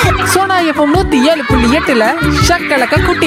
Sona FM நூத்தி ஏழு புள்ளி எட்டுல ஷக்கலக்க குட்டி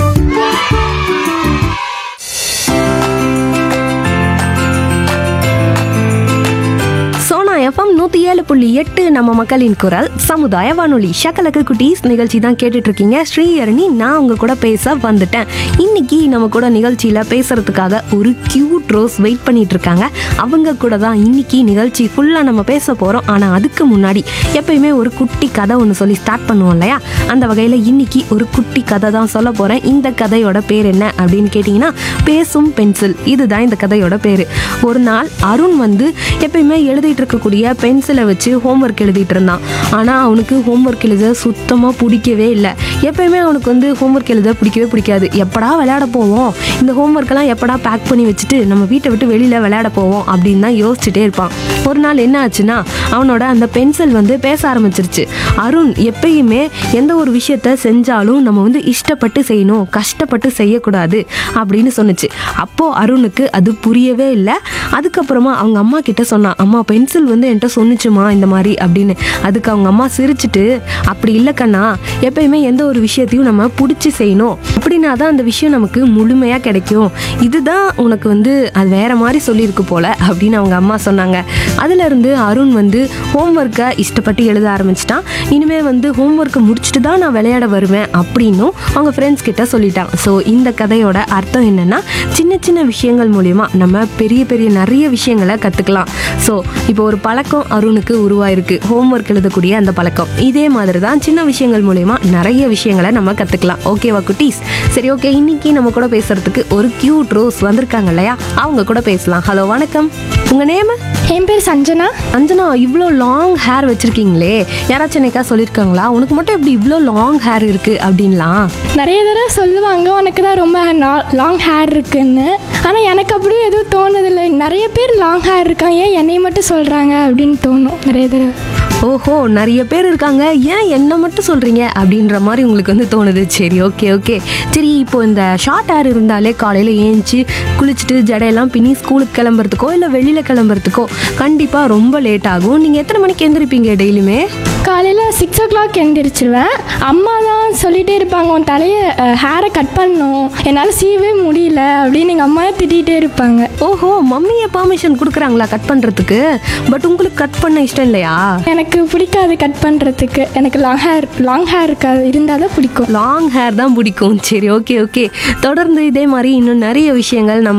சோனா எஃப்எம் நூற்றி ஏழு புள்ளி எட்டு நம்ம மக்களின் குரல் சமுதாய வானொலி ஷக்கலக்கு குட்டீஸ் நிகழ்ச்சி தான் கேட்டுட்டு இருக்கீங்க ஸ்ரீஹரணி நான் உங்க கூட பேச வந்துட்டேன் இன்னைக்கு நம்ம கூட நிகழ்ச்சியில் பேசுறதுக்காக ஒரு கியூட் ரோஸ் வெயிட் பண்ணிட்டு இருக்காங்க அவங்க கூட தான் இன்னைக்கு நிகழ்ச்சி ஃபுல்லாக நம்ம பேச போகிறோம் ஆனால் அதுக்கு முன்னாடி எப்பயுமே ஒரு குட்டி கதை ஒன்று சொல்லி ஸ்டார்ட் பண்ணுவோம் இல்லையா அந்த வகையில் இன்னைக்கு ஒரு குட்டி கதை தான் சொல்ல போகிறேன் இந்த கதையோட பேர் என்ன அப்படின்னு கேட்டிங்கன்னா பேசும் பென்சில் இதுதான் இந்த கதையோட பேர் ஒரு நாள் அருண் வந்து எப்பயுமே எழுதிட்டு இருக்கக்கூடிய பென்சிலை வச்சு ஹோம்ஒர்க் எழுதிட்டு இருந்தான் ஆனால் அவனுக்கு ஹோம்ஒர்க் எழுத சுத்தமாக பிடிக்கவே இல்லை எப்பயுமே அவனுக்கு வந்து ஹோம்ஒர்க் எழுத பிடிக்கவே பிடிக்காது எப்படா விளையாட போவோம் இந்த ஹோம்ஒர்க்கெல்லாம் எப்படா பேக் பண்ணி வச்சுட்டு நம்ம வீட்டை விட்டு வெளியில் விளையாட போவோம் அப்படின்னு தான் யோசிச்சுட்டே இருப்பான் ஒரு நாள் என்ன ஆச்சுன்னா அவனோட அந்த பென்சில் வந்து பேச ஆரம்பிச்சிருச்சு அருண் எப்பயுமே எந்த ஒரு விஷயத்த செஞ்சாலும் நம்ம வந்து இஷ்டப்பட்டு செய்யணும் கஷ்டப்பட்டு செய்யக்கூடாது அப்படின்னு சொன்னுச்சு அப்போ அருணுக்கு அது புரியவே இல்லை அதுக்கப்புறமா அவங்க அம்மா கிட்ட சொன்னான் அம்மா பென்சில் வந்து என்கிட்ட சொன்னுச்சுமா இந்த மாதிரி அப்படின்னு அதுக்கு அவங்க அம்மா சிரிச்சிட்டு அப்படி இல்லை கண்ணா எப்பயுமே எந்த ஒரு விஷயத்தையும் நம்ம பிடிச்சி செய்யணும் அப்படின்னா தான் அந்த விஷயம் நமக்கு முழுமையாக கிடைக்கும் இதுதான் உனக்கு வந்து அது வேற மாதிரி சொல்லியிருக்கு போல அப்படின்னு அவங்க அம்மா சொன்னாங்க அதுல இருந்து அருண் வந்து ஹோம்ஒர்க்கை இஷ்டப்பட்டு எழுத ஆரம்பிச்சிட்டான் இனிமே வந்து ஹோம்ஒர்க்கை முடிச்சுட்டு தான் நான் விளையாட வருவேன் அப்படின்னும் அவங்க ஃப்ரெண்ட்ஸ் கிட்ட சொல்லிட்டான் ஸோ இந்த கதையோட அர்த்தம் என்னன்னா சின்ன சின்ன விஷயங்கள் மூலியமா நம்ம பெரிய பெரிய நிறைய விஷயங்களை கற்றுக்கலாம் ஸோ இப்போ ஒரு பழக்கம் அருணுக்கு உருவாயிருக்கு ஹோம்ஒர்க் எழுதக்கூடிய அந்த பழக்கம் இதே மாதிரி தான் சின்ன விஷயங்கள் மூலியமா நிறைய விஷயங்களை நம்ம கற்றுக்கலாம் ஓகேவா குட்டீஸ் சரி ஓகே இன்னைக்கு நம்ம கூட பேசுறதுக்கு ஒரு கியூட் ரோஸ் வந்திருக்காங்க இல்லையா அவங்க கூட பேசலாம் ஹலோ வணக்கம் உங்க நேம் என் பேர் சஞ்சனா அஞ்சனா இவ்வளோ லாங் ஹேர் வச்சிருக்கீங்களே யாராச்சும் என்னைக்கா சொல்லியிருக்காங்களா உனக்கு மட்டும் எப்படி இவ்வளோ லாங் ஹேர் இருக்கு அப்படின்லாம் நிறைய தடவை சொல்லுவாங்க உனக்கு தான் ரொம்ப லாங் ஹேர் இருக்குன்னு ஆனால் எனக்கு அப்படியும் எதுவும் தோணுதில்லை நிறைய பேர் லாங் ஹேர் இருக்காங்க ஏன் என்னை மட்டும் சொல்கிறாங்க அப்படின்னு தோணும் நிறைய தடவை ஓஹோ நிறைய பேர் இருக்காங்க ஏன் என்ன மட்டும் சொல்றீங்க அப்படின்ற மாதிரி உங்களுக்கு வந்து தோணுது சரி ஓகே ஓகே சரி இப்போ இந்த ஷார்ட் ஹேர் இருந்தாலே காலையில் ஏஞ்சி குளிச்சுட்டு ஜடையெல்லாம் பின்னி ஸ்கூலுக்கு கிளம்புறதுக்கோ இல்லை வெளியில் கிளம்புறதுக்கோ கண்டிப்பாக ரொம்ப லேட் ஆகும் நீங்கள் எத்தனை மணிக்கு எந்திரிப்பீங்க டெய்லியுமே காலையில் சிக்ஸ் ஓ கிளாக் எழுந்திரிச்சிருவேன் அம்மா தான் சொல்லிகிட்டே இருப்பாங்க உன் தலையை ஹேரை கட் பண்ணணும் என்னால் சீவே முடியல அப்படின்னு எங்கள் அம்மா திட்டிகிட்டே இருப்பாங்க ஓஹோ மம்மியை பர்மிஷன் கொடுக்குறாங்களா கட் பண்ணுறதுக்கு பட் உங்களுக்கு கட் பண்ண இஷ்டம் இல்லையா எனக்கு பிடிக்காது கட் பண்ணுறதுக்கு எனக்கு லாங் ஹேர் லாங் ஹேர் இருக்காது இருந்தால் தான் பிடிக்கும் லாங் ஹேர் தான் பிடிக்கும் சரி ஓகே ஓகே தொடர்ந்து இதே மாதிரி இன்னும் நிறைய விஷயங்கள் நம்ம